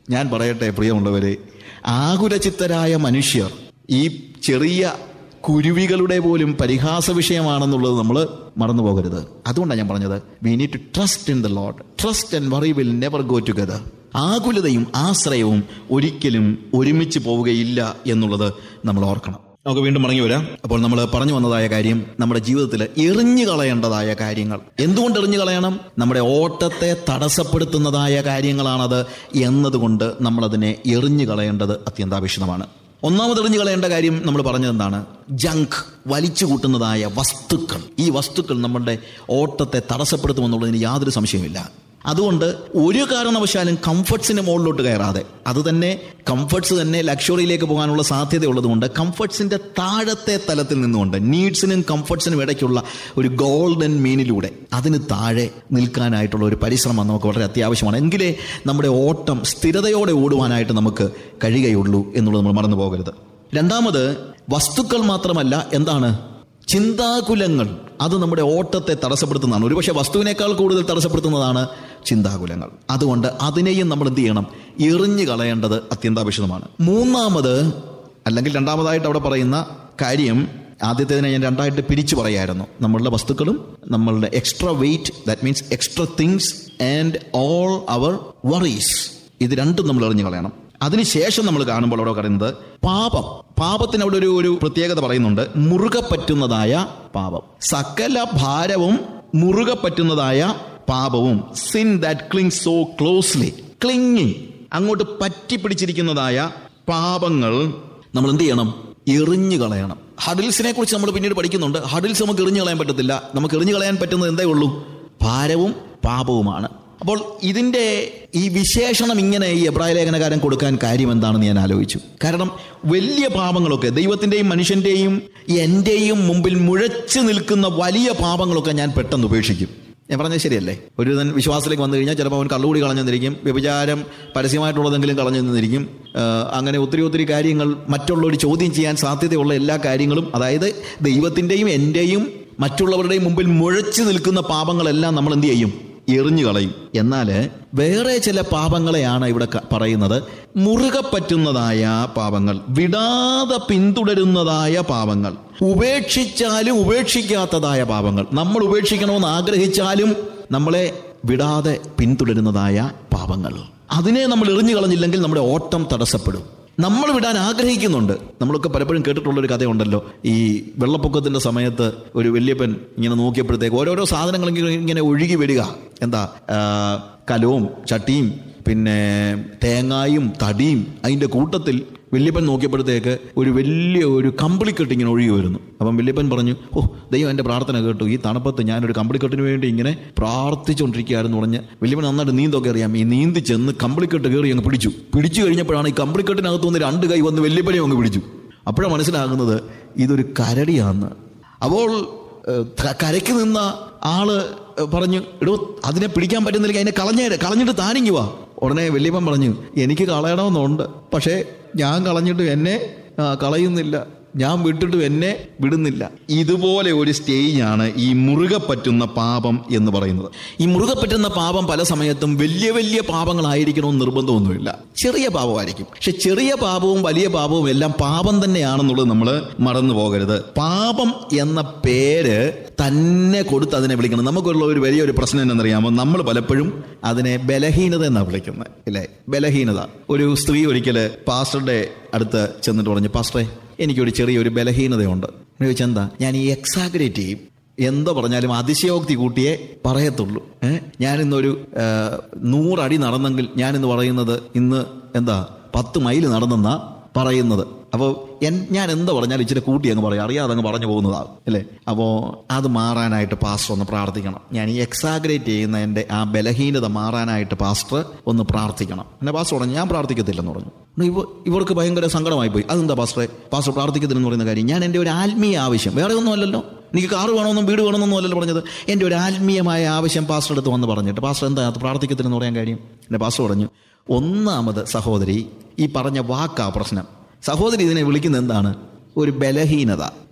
ഞാൻ പറയട്ടെ പ്രിയമുള്ളവരെ ആകുലചിത്തരായ മനുഷ്യർ ഈ ചെറിയ കുരുവികളുടെ പോലും പരിഹാസ വിഷയമാണെന്നുള്ളത് നമ്മൾ മറന്നു പോകരുത് അതുകൊണ്ടാണ് ഞാൻ പറഞ്ഞത് we need to trust in the lord trust and worry will never go together ആകുലതയും ആശ്രയവും ഒരിക്കലും ഒരുമിച്ച് പോവുകയില്ല എന്നുള്ളത് നമ്മൾ ഓർക്കണം നമുക്ക് വീണ്ടും മടങ്ങി വരാം അപ്പോൾ നമ്മൾ പറഞ്ഞു വന്നതായ കാര്യം നമ്മുടെ ജീവിതത്തിൽ എറിഞ്ഞു കളയേണ്ടതായ കാര്യങ്ങൾ എന്തുകൊണ്ട് എറിഞ്ഞു കളയണം നമ്മുടെ ഓട്ടത്തെ തടസ്സപ്പെടുത്തുന്നതായ കാര്യങ്ങളാണത് എന്നതുകൊണ്ട് നമ്മളതിനെ എറിഞ്ഞു കളയേണ്ടത് അത്യന്താപേക്ഷിതമാണ് ഒന്നാമത് എറിഞ്ഞു കളയേണ്ട കാര്യം നമ്മൾ പറഞ്ഞത് എന്താണ് ജങ്ക് വലിച്ചു കൂട്ടുന്നതായ വസ്തുക്കൾ ഈ വസ്തുക്കൾ നമ്മളുടെ ഓട്ടത്തെ തടസ്സപ്പെടുത്തുമെന്നുള്ളതിന് യാതൊരു സംശയമില്ല അതുകൊണ്ട് ഒരു കാരണവശാലും കംഫർട്സിന് മുകളിലോട്ട് കയറാതെ അത് തന്നെ കംഫർട്സ് തന്നെ ലക്ഷറിയിലേക്ക് പോകാനുള്ള സാധ്യത ഉള്ളതുകൊണ്ട് കംഫർട്സിന്റെ താഴത്തെ തലത്തിൽ നിന്നുകൊണ്ട് നീഡ്സിനും കംഫർട്സിനും ഇടയ്ക്കുള്ള ഒരു ഗോൾഡൻ മീനിലൂടെ അതിന് താഴെ നിൽക്കാനായിട്ടുള്ള ഒരു പരിശ്രമം നമുക്ക് വളരെ അത്യാവശ്യമാണ് എങ്കിലേ നമ്മുടെ ഓട്ടം സ്ഥിരതയോടെ ഓടുവാനായിട്ട് നമുക്ക് കഴിയുകയുള്ളൂ എന്നുള്ളത് നമ്മൾ മറന്നു പോകരുത് രണ്ടാമത് വസ്തുക്കൾ മാത്രമല്ല എന്താണ് ചിന്താകുലങ്ങൾ അത് നമ്മുടെ ഓട്ടത്തെ തടസ്സപ്പെടുത്തുന്നതാണ് ഒരുപക്ഷെ വസ്തുവിനേക്കാൾ കൂടുതൽ തടസ്സപ്പെടുത്തുന്നതാണ് ചിന്താകുലങ്ങൾ അതുകൊണ്ട് അതിനെയും നമ്മൾ എന്ത് ചെയ്യണം എറിഞ്ഞു കളയേണ്ടത് അത്യന്താപേക്ഷിതമാണ് മൂന്നാമത് അല്ലെങ്കിൽ രണ്ടാമതായിട്ട് അവിടെ പറയുന്ന കാര്യം ആദ്യത്തേതിനെ ഞാൻ രണ്ടായിട്ട് പിരിച്ചു പറയായിരുന്നു നമ്മളുടെ വസ്തുക്കളും നമ്മളുടെ extra weight that means extra things and all our worries ഇത് രണ്ടും നമ്മൾ എറിഞ്ഞു കളയണം അതിനുശേഷം നമ്മൾ കാണുമ്പോൾ അവിടെ പറയുന്നത് പാപം പാപത്തിന് അവിടെ ഒരു ഒരു പ്രത്യേകത പറയുന്നുണ്ട് മുറുകെ പറ്റുന്നതായ പാപം സകല ഭാരവും മുറുകെ പറ്റുന്നതായ പാപവും sin that cling so closely clinging അങ്ങോട്ട് പറ്റി പിടിച്ചിരിക്കുന്നതായ പാപങ്ങൾ നമ്മൾ എന്ത് ചെയ്യണം എറിഞ്ഞു കളയണം ഹഡിൽസിനെ കുറിച്ച് നമ്മൾ പിന്നീട് പഠിക്കുന്നുണ്ട് ഹഡിൽസ് നമുക്ക് എറിഞ്ഞു കളയാൻ പറ്റത്തില്ല നമുക്ക് എറിഞ്ഞു കളയാൻ പറ്റുന്നത് എന്തേ ഉള്ളൂ ഭാരവും പാപവുമാണ് അപ്പോൾ ഇതിന്റെ ഈ വിശേഷണം ഇങ്ങനെ ഈ എബ്രായ ലേഖനകാരൻ കൊടുക്കാൻ കാര്യം എന്താണെന്ന് ഞാൻ ആലോചിച്ചു കാരണം വലിയ പാപങ്ങളൊക്കെ ദൈവത്തിന്റെയും മനുഷ്യന്റെയും എന്റെയും മുമ്പിൽ മുഴച്ചു നിൽക്കുന്ന വലിയ പാപങ്ങളൊക്കെ ഞാൻ പെട്ടെന്ന് ഉപേക്ഷിക്കും ഞാൻ പറഞ്ഞത് ശരിയല്ലേ ഒരു തൻ വിശ്വാസത്തിലേക്ക് വന്നു കഴിഞ്ഞാൽ ചിലപ്പോൾ അവൻ കള്ളുകൂടി കളഞ്ഞു തന്നിരിക്കും വ്യഭിചാരം പരസ്യമായിട്ടുള്ളതെങ്കിലും കളഞ്ഞു തന്നിരിക്കും അങ്ങനെ ഒത്തിരി ഒത്തിരി കാര്യങ്ങൾ മറ്റുള്ളവർ ചോദ്യം ചെയ്യാൻ സാധ്യതയുള്ള എല്ലാ കാര്യങ്ങളും അതായത് ദൈവത്തിൻ്റെയും എൻ്റെയും മറ്റുള്ളവരുടെയും മുമ്പിൽ മുഴച്ചു നിൽക്കുന്ന പാപങ്ങളെല്ലാം നമ്മൾ എന്ത് ചെയ്യും എറിഞ്ഞു കളയും എന്നാൽ വേറെ ചില പാപങ്ങളെയാണ് ഇവിടെ ക- പറയുന്നത് മുറുകെ പറ്റുന്നതായ പാപങ്ങൾ വിടാതെ പിന്തുടരുന്നതായ പാപങ്ങൾ ഉപേക്ഷിച്ചാലും ഉപേക്ഷിക്കാത്തതായ പാപങ്ങൾ നമ്മൾ ഉപേക്ഷിക്കണമെന്ന് ആഗ്രഹിച്ചാലും നമ്മളെ വിടാതെ പിന്തുടരുന്നതായ പാപങ്ങൾ അതിനെ നമ്മൾ എറിഞ്ഞു കളഞ്ഞില്ലെങ്കിൽ നമ്മുടെ ഓട്ടം തടസ്സപ്പെടും നമ്മൾ വിടാൻ ആഗ്രഹിക്കുന്നുണ്ട് നമ്മളൊക്കെ പലപ്പോഴും കേട്ടിട്ടുള്ള ഒരു കഥയുണ്ടല്ലോ ഈ വെള്ളപ്പൊക്കത്തിന്റെ സമയത്ത് ഒരു വല്യപ്പൻ ഇങ്ങനെ നോക്കിയപ്പോഴത്തേക്ക് ഓരോരോ സാധനങ്ങൾ ഇങ്ങനെ ഇങ്ങനെ ഒഴുകി വരിക എന്താ ആ, കലവും ചട്ടിയും പിന്നെ തേങ്ങായും തടിയും അതിൻ്റെ കൂട്ടത്തിൽ വല്യപ്പൻ നോക്കിയപ്പോഴത്തേക്ക് ഒരു വലിയ ഒരു കമ്പിളിക്കെട്ട് ഇങ്ങനെ ഒഴുകി വരുന്നു അപ്പം വല്യപ്പൻ പറഞ്ഞു ഓ ദൈവം എൻ്റെ പ്രാർത്ഥന കേട്ടു ഈ തണുപ്പത്ത് ഞാനൊരു കമ്പിളിക്കെട്ടിന് വേണ്ടി ഇങ്ങനെ പ്രാർത്ഥിച്ചുകൊണ്ടിരിക്കുകയായിരുന്നു പറഞ്ഞ് വല്യപ്പൻ നന്നായിട്ട് നീന്തൊക്കെ അറിയാം ഈ നീന്തി ചെന്ന് കമ്പിളിക്കെട്ട് കയറി അങ്ങ് പിടിച്ചു പിടിച്ചു കഴിഞ്ഞപ്പോഴാണ് ഈ കമ്പിളിക്കെട്ടിനകത്ത് വന്ന് രണ്ട് കൈ വന്ന് വല്യപ്പനെ അങ്ങ് പിടിച്ചു അപ്പോഴാണ് മനസ്സിലാകുന്നത് ഇതൊരു കരടിയാന്ന് അപ്പോൾ ഏഹ്, ക- കരയ്ക്ക് നിന്ന ആള് ഏഹ്, പറഞ്ഞു എടോ അതിനെ പിടിക്കാൻ പറ്റുന്നില്ലെങ്കിൽ അതിനെ കളഞ്ഞേരെ കളഞ്ഞിട്ട് താനിങ്ങി വാ ഉടനെ വല്യപ്പൻ പറഞ്ഞു എനിക്ക് കളയണമെന്നുണ്ട് പക്ഷേ ഞാൻ കളഞ്ഞിട്ട് എന്നെ ആ, കളയുന്നില്ല ഞാൻ വിട്ടിട്ടും എന്നെ വിടുന്നില്ല ഇതുപോലെ ഒരു സ്റ്റേജാണ് ഈ മുറുകെ പറ്റുന്ന പാപം എന്ന് പറയുന്നത് ഈ മുറുകെ പറ്റുന്ന പാപം പല സമയത്തും വലിയ വലിയ പാപങ്ങളായിരിക്കണമെന്ന് നിർബന്ധമൊന്നുമില്ല ചെറിയ പാപമായിരിക്കും പക്ഷെ ചെറിയ പാപവും വലിയ പാപവും എല്ലാം പാപം തന്നെയാണെന്നുള്ളത് നമ്മൾ മറന്നു പോകരുത് പാപം എന്ന പേര് തന്നെ കൊടുത്ത് അതിനെ വിളിക്കണം നമുക്കുള്ള ഒരു വലിയൊരു പ്രശ്നം എന്നറിയാമോ നമ്മൾ പലപ്പോഴും അതിനെ ബലഹീനത എന്നാണ് വിളിക്കുന്നത് ഇല്ലേ ബലഹീനത ഒരു സ്ത്രീ ഒരിക്കൽ പാസ്റ്ററുടെ അടുത്ത് ചെന്നിട്ട് പറഞ്ഞു പാസ്റ്ററെ എനിക്കൊരു ചെറിയൊരു ബലഹീനതയുണ്ട് എന്ന് ചോദിച്ചാൽ എന്താ ഞാൻ ഈ എക്സാഗ്രേറ്റ് ചെയ്യും എന്തോ പറഞ്ഞാലും അതിശയോക്തി കൂട്ടിയേ പറയത്തുള്ളൂ ഏഹ് ഞാനിന്നൊരു ആ, നൂറടി നടന്നെങ്കിൽ ഞാനിന്ന് പറയുന്നത് ഇന്ന് എന്താ പത്ത് മൈൽ നടന്നെന്നാ പറയുന്നത് അപ്പോൾ എൻ ഞാൻ എന്താ പറഞ്ഞാലും ഇച്ചിരി കൂട്ടി അങ്ങ് പറയും അറിയാതെ അങ്ങ് പറഞ്ഞു പോകുന്നതാകും അല്ലേ അപ്പോൾ അത് മാറാനായിട്ട് പാസ്റ്റർ ഒന്ന് പ്രാർത്ഥിക്കണം ഞാൻ ഈ എക്സാഗ്രേറ്റ് ചെയ്യുന്ന എൻ്റെ ആ ബലഹീനത മാറാനായിട്ട് പാസ്റ്റർ ഒന്ന് പ്രാർത്ഥിക്കണം എന്നെ പാസ്റ്റർ പറഞ്ഞു ഞാൻ പ്രാർത്ഥിക്കത്തില്ലെന്ന് പറഞ്ഞു ഇവ ഇവർക്ക് ഭയങ്കര സങ്കടമായി പോയി അതെന്താ പാസ്റ്ററെ പാസ്റ്റർ പ്രാർത്ഥിക്കത്തില്ലെന്ന് പറയുന്ന കാര്യം ഞാൻ എൻ്റെ ഒരു ആത്മീയ ആവശ്യം വേറെ ഒന്നും അല്ലല്ലോ എനിക്ക് കാറ് വേണമെന്നും വീട് വേണമെന്നൊന്നും അല്ലല്ലോ പറഞ്ഞത് എൻ്റെ ഒരു ആത്മീയമായ ആവശ്യം പാസ്റ്റർ അടുത്ത് വന്ന് പറഞ്ഞിട്ട് പാസ്റ്റർ എന്താ അത് പ്രാർത്ഥിക്കത്തില്ലെന്ന് പറയാൻ കാര്യം എൻ്റെ പാസ്റ്റർ പറഞ്ഞു ഒന്നാമത് സഹോദരി ഈ പറഞ്ഞ വാക്കാ പ്രശ്നം സഹോദരി ഇതിനെ വിളിക്കുന്നത് എന്താണ് ഒരു ബലഹീനത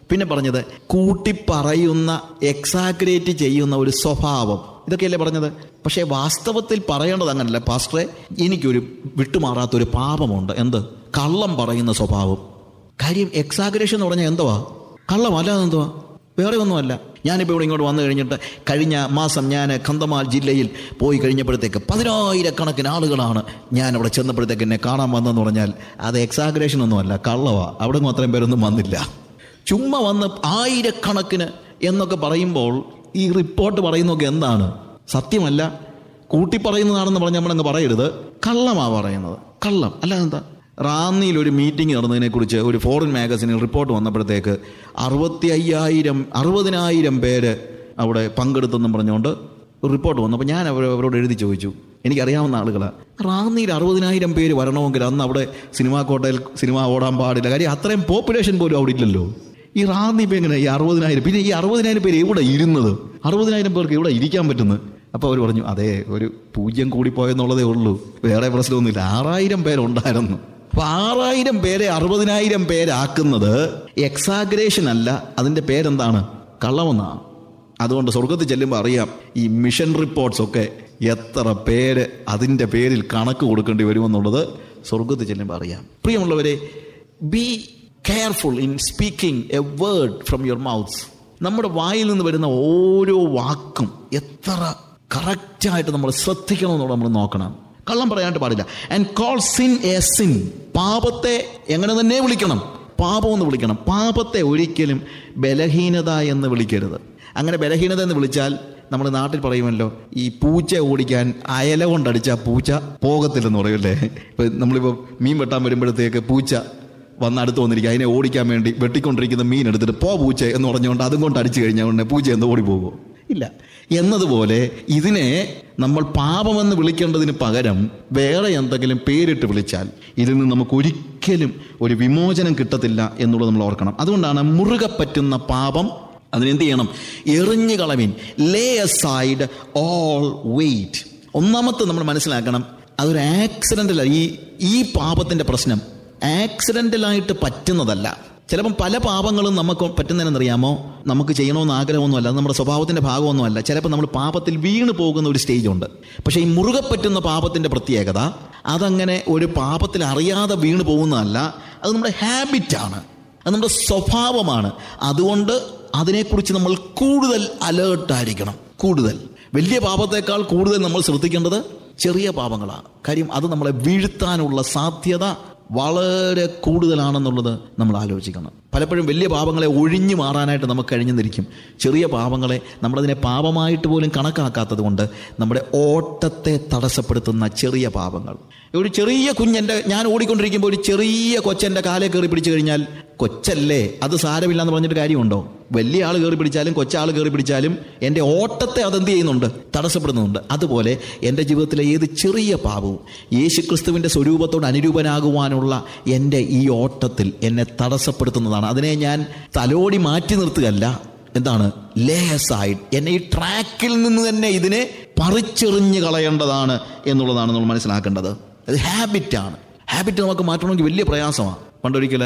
പിന്നെ പറഞ്ഞത് കൂട്ടി പറയുന്ന എക്സാഗ്രേറ്റ് ചെയ്യുന്ന ഒരു സ്വഭാവം ഇതൊക്കെയല്ലേ പറഞ്ഞത് പക്ഷേ വാസ്തവത്തിൽ പറയേണ്ടത് അങ്ങനല്ല പാസ്റ്ററെ എനിക്കൊരു വിട്ടുമാറാത്ത ഒരു പാപമുണ്ട് എന്ത് കള്ളം പറയുന്ന സ്വഭാവം കാര്യം എക്സാഗ്രേഷൻ എന്ന് പറഞ്ഞാൽ എന്തുവാ കള്ളം അല്ലാതെ എന്തുവാ വേറെ ഒന്നുമല്ല ഞാനിപ്പോൾ ഇവിടെ ഇങ്ങോട്ട് വന്നു കഴിഞ്ഞിട്ട് കഴിഞ്ഞ മാസം ഞാൻ കന്തമാൽ ജില്ലയിൽ പോയി കഴിഞ്ഞപ്പോഴത്തേക്ക് പതിനായിരക്കണക്കിന് ആളുകളാണ് ഞാൻ അവിടെ ചെന്നപ്പോഴത്തേക്ക് എന്നെ കാണാൻ വന്നതെന്ന് പറഞ്ഞാൽ അത് എക്സാഗ്രേഷൻ ഒന്നുമല്ല കള്ളവാ അവിടെ ഒന്നും അത്രയും പേരൊന്നും വന്നില്ല ചുമ്മാ വന്ന് ആയിരക്കണക്കിന് എന്നൊക്കെ പറയുമ്പോൾ ഈ റിപ്പോർട്ട് പറയുന്നതൊക്കെ എന്താണ് സത്യമല്ല കൂട്ടി പറയുന്നതാണെന്ന് പറഞ്ഞ് നമ്മളങ്ങ് പറയരുത് കള്ളമാ പറയുന്നത് കള്ളം അല്ലാതെ എന്താ റാന്നിയിൽ ഒരു മീറ്റിംഗ് നടന്നതിനെക്കുറിച്ച് ഒരു ഫോറിൻ മാഗസിനിൽ റിപ്പോർട്ട് വന്നപ്പോഴത്തേക്ക് അറുപത്തി അയ്യായിരം അറുപതിനായിരം പേര് അവിടെ പങ്കെടുത്തെന്നും പറഞ്ഞുകൊണ്ട് ഒരു റിപ്പോർട്ട് വന്നു അപ്പോൾ ഞാൻ അവർ അവരോട് എഴുതി ചോദിച്ചു എനിക്കറിയാവുന്ന ആളുകളാണ് റാന്നിയിൽ അറുപതിനായിരം പേര് വരണമെങ്കിൽ അന്ന് അവിടെ സിനിമാ കോട്ടയിൽ സിനിമ ഓടാൻ പാടില്ല കാര്യം അത്രയും പോപ്പുലേഷൻ പോലും അവിടെ ഇല്ലല്ലോ ഈ റാന്നി ഇപ്പം എങ്ങനെ ഈ അറുപതിനായിരം പിന്നെ ഈ അറുപതിനായിരം പേര് എവിടെ ഇരുന്നത് അറുപതിനായിരം പേർക്ക് എവിടെ ഇരിക്കാൻ പറ്റുന്നത് അപ്പോൾ അവർ പറഞ്ഞു അതെ ഒരു പൂജ്യം കൂടിപ്പോയെന്നുള്ളതേ ഉള്ളൂ വേറെ പ്രശ്നമൊന്നുമില്ല ആറായിരം പേരുണ്ടായിരുന്നു അപ്പൊ ആറായിരം പേരെ അറുപതിനായിരം പേരാക്കുന്നത് എക്സാഗ്രേഷൻ അല്ല അതിന്റെ പേരെന്താണ് കള്ളമെന്നാണ് അതുകൊണ്ട് സ്വർഗത്തിൽ ചെല്ലുമ്പോൾ അറിയാം ഈ മിഷൻ റിപ്പോർട്ട്സ് ഒക്കെ എത്ര പേര് അതിൻ്റെ പേരിൽ കണക്ക് കൊടുക്കേണ്ടി വരുമെന്നുള്ളത് സ്വർഗത്തിൽ ചെല്ലുമ്പോൾ അറിയാം പ്രിയമുള്ളവരെ be careful in speaking a word from your mouths നമ്മുടെ വായിൽ നിന്ന് വരുന്ന ഓരോ വാക്കും എത്ര കറക്റ്റായിട്ട് നമ്മൾ ശ്രദ്ധിക്കണമെന്നുള്ള നമ്മൾ നോക്കണം കള്ളം പറയാനായിട്ട് പാടില്ല and call sin a sin പാപത്തെ എങ്ങനെ തന്നെ വിളിക്കണം പാപം എന്ന് വിളിക്കണം പാപത്തെ ഒരിക്കലും ബലഹീനത എന്ന് വിളിക്കരുത് അങ്ങനെ ബലഹീനത എന്ന് വിളിച്ചാൽ നമ്മൾ നാട്ടിൽ പറയുമല്ലോ ഈ പൂച്ച ഓടിക്കാൻ അയല കൊണ്ടടിച്ചാൽ പൂച്ച പോകത്തില്ലെന്ന് പറയുമല്ലേ ഇപ്പം നമ്മളിപ്പോൾ മീൻ വെട്ടാൻ വരുമ്പോഴത്തേക്ക് പൂച്ച വന്ന് അടുത്ത് വന്നിരിക്കുക അതിനെ ഓടിക്കാൻ വേണ്ടി വെട്ടിക്കൊണ്ടിരിക്കുന്ന മീൻ എടുത്തിട്ട് പോ പൂച്ച എന്ന് പറഞ്ഞുകൊണ്ട് അതും കൊണ്ട് അടിച്ചു കഴിഞ്ഞാൽ ഉടനെ പൂച്ച എന്ന് ഓടിപ്പോകുമോ ഇല്ല എന്നതുപോലെ ഇതിനെ നമ്മൾ പാപമെന്ന് വിളിക്കേണ്ടതിന് പകരം വേറെ എന്തെങ്കിലും പേരിട്ട് വിളിച്ചാൽ ഇതിൽ നിന്ന് നമുക്ക് ഒരിക്കലും ഒരു വിമോചനം കിട്ടത്തില്ല എന്നുള്ളത് നമ്മൾ ഓർക്കണം അതുകൊണ്ടാണ് മുറുകെ പറ്റുന്ന പാപം അതിനെന്ത് ചെയ്യണം എറിഞ്ഞു കളവിൻ ലേ അസൈഡ് ഓൾ വെയിറ്റ് ഒന്നാമത്തെ നമ്മൾ മനസ്സിലാക്കണം അതൊരു ആക്സിഡൻ്റല്ല ഈ ഈ പാപത്തിൻ്റെ പ്രശ്നം ആക്സിഡൻ്റലായിട്ട് പറ്റുന്നതല്ല ചിലപ്പം പല പാപങ്ങളും നമുക്ക് പറ്റുന്നതിനെന്നറിയാമോ നമുക്ക് ചെയ്യണമെന്ന് ആഗ്രഹമൊന്നുമല്ല അത് നമ്മുടെ സ്വഭാവത്തിൻ്റെ ഭാഗമൊന്നുമല്ല ചിലപ്പോൾ നമ്മൾ പാപത്തിൽ വീണ് പോകുന്ന ഒരു സ്റ്റേജ് ഉണ്ട് പക്ഷേ ഈ മുറുകെ പറ്റുന്ന പാപത്തിൻ്റെ പ്രത്യേകത അതങ്ങനെ ഒരു പാപത്തിൽ അറിയാതെ വീണ് പോകുന്നതല്ല അത് നമ്മുടെ ഹാബിറ്റാണ് അത് നമ്മുടെ സ്വഭാവമാണ് അതുകൊണ്ട് അതിനെക്കുറിച്ച് നമ്മൾ കൂടുതൽ അലേർട്ടായിരിക്കണം കൂടുതൽ വലിയ പാപത്തേക്കാൾ കൂടുതൽ നമ്മൾ ശ്രദ്ധിക്കേണ്ടത് ചെറിയ പാപങ്ങളാണ് കാര്യം അത് നമ്മളെ വീഴ്ത്താനുള്ള സാധ്യത വളരെ കൂടുതലാണെന്നുള്ളത് നമ്മൾ ആലോചിക്കണം പലപ്പോഴും വലിയ പാപങ്ങളെ ഒഴിഞ്ഞു മാറാനായിട്ട് നമുക്ക് കഴിഞ്ഞെന്നിരിക്കും ചെറിയ പാപങ്ങളെ നമ്മളതിനെ പാപമായിട്ട് പോലും കണക്കാക്കാത്തത് കൊണ്ട് നമ്മുടെ ഓട്ടത്തെ തടസ്സപ്പെടുത്തുന്ന ചെറിയ പാപങ്ങൾ ഒരു ചെറിയ കുഞ്ഞെൻ്റെ ഞാൻ ഓടിക്കൊണ്ടിരിക്കുമ്പോൾ ഒരു ചെറിയ കൊച്ചെൻ്റെ കാലെ കയറി പിടിച്ചു കഴിഞ്ഞാൽ കൊച്ചല്ലേ അത് സാരമില്ല എന്ന് പറഞ്ഞിട്ട് കാര്യമുണ്ടോ വലിയ ആൾ കയറി പിടിച്ചാലും കൊച്ചാൾ കയറി പിടിച്ചാലും എൻ്റെ ഓട്ടത്തെ അതെന്ത് ചെയ്യുന്നുണ്ട് തടസ്സപ്പെടുന്നുണ്ട് അതുപോലെ എൻ്റെ ജീവിതത്തിലെ ഏത് ചെറിയ പാപവും യേശുക്രിസ്തുവിൻ്റെ സ്വരൂപത്തോട് അനുരൂപനാകുവാനുള്ള എൻ്റെ ഈ ഓട്ടത്തിൽ എന്നെ തടസ്സപ്പെടുത്തുന്നതാണ് അതിനെ ഞാൻ തലോടി മാറ്റി നിർത്തുകയല്ല എന്താണ് ലേസായിട്ട് എന്നെ ഈ ട്രാക്കിൽ നിന്ന് തന്നെ ഇതിനെ പറിച്ചെറിഞ്ഞ് കളയേണ്ടതാണ് എന്നുള്ളതാണ് നമ്മൾ മനസ്സിലാക്കേണ്ടത് അത് ഹാബിറ്റാണ് ഹാബിറ്റ് നമുക്ക് മാറ്റണമെങ്കിൽ വലിയ പ്രയാസമാണ് പണ്ടൊരിക്കൽ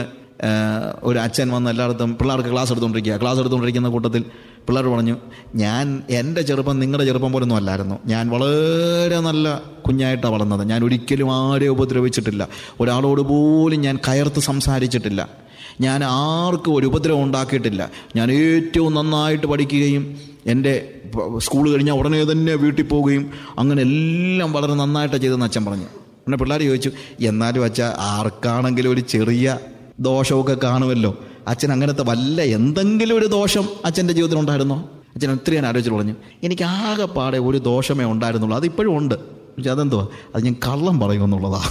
ഒരു അച്ഛൻ വന്ന് എല്ലായിടത്തും പിള്ളേർക്ക് ക്ലാസ് എടുത്തുകൊണ്ടിരിക്കുക ക്ലാസ് എടുത്തുകൊണ്ടിരിക്കുന്ന കൂട്ടത്തിൽ പിള്ളേർ പറഞ്ഞു ഞാൻ എൻ്റെ ചെറുപ്പം നിങ്ങളുടെ ചെറുപ്പം പോലൊന്നും അല്ലായിരുന്നു ഞാൻ വളരെ നല്ല കുഞ്ഞായിട്ടാണ് വളർന്നത് ഞാൻ ഒരിക്കലും ആരെയും ഉപദ്രവിച്ചിട്ടില്ല ഒരാളോട് പോലും ഞാൻ കയർത്ത് സംസാരിച്ചിട്ടില്ല ഞാൻ ആർക്കും ഒരു ഉപദ്രവം ഉണ്ടാക്കിയിട്ടില്ല ഞാൻ ഏറ്റവും നന്നായിട്ട് പഠിക്കുകയും എൻ്റെ സ്കൂൾ കഴിഞ്ഞാൽ ഉടനെ തന്നെ വീട്ടിൽ പോവുകയും അങ്ങനെ എല്ലാം വളരെ നന്നായിട്ടാണ് ചെയ്തതെന്ന് അച്ഛൻ പറഞ്ഞു പിന്നെ പിള്ളേർ ചോദിച്ചു എന്നാലും അച്ഛ ആർക്കാണെങ്കിലും ഒരു ചെറിയ ദോഷമൊക്കെ കാണുമല്ലോ അച്ഛൻ അങ്ങനത്തെ വല്ല എന്തെങ്കിലും ഒരു ദോഷം അച്ഛൻ്റെ ജീവിതത്തിൽ ഉണ്ടായിരുന്നോ അച്ഛൻ ഒത്തിരി ഞാൻ ആലോചിച്ചു പറഞ്ഞു എനിക്ക് ആകെപ്പാടെ ഒരു ദോഷമേ ഉണ്ടായിരുന്നുള്ളൂ അതിപ്പോഴും ഉണ്ട് പക്ഷെ അതെന്തുവാ അത് ഞാൻ കള്ളം പറയുമെന്നുള്ളതാ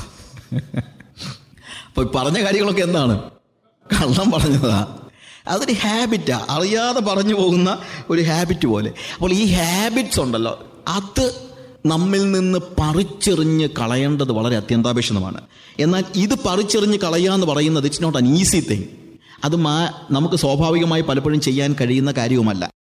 അപ്പോൾ പറഞ്ഞ കാര്യങ്ങളൊക്കെ എന്താണ് കള്ളം പറഞ്ഞതാ അതൊരു ഹാബിറ്റാ അറിയാതെ പറഞ്ഞു പോകുന്ന ഒരു ഹാബിറ്റ് പോലെ അപ്പോൾ ഈ ഹാബിറ്റ്സ് ഉണ്ടല്ലോ അത് നമ്മിൽ നിന്ന് പറിച്ചെറിഞ്ഞ് കളയേണ്ടത് വളരെ അത്യന്താപേക്ഷിതമാണ് എന്നാൽ ഇത് പറിച്ചെറിഞ്ഞ് കളയുക എന്ന് പറയുന്നത് it's not an easy thing അത് മാ നമുക്ക് സ്വാഭാവികമായി പലപ്പോഴും ചെയ്യാൻ കഴിയുന്ന കാര്യവുമല്ല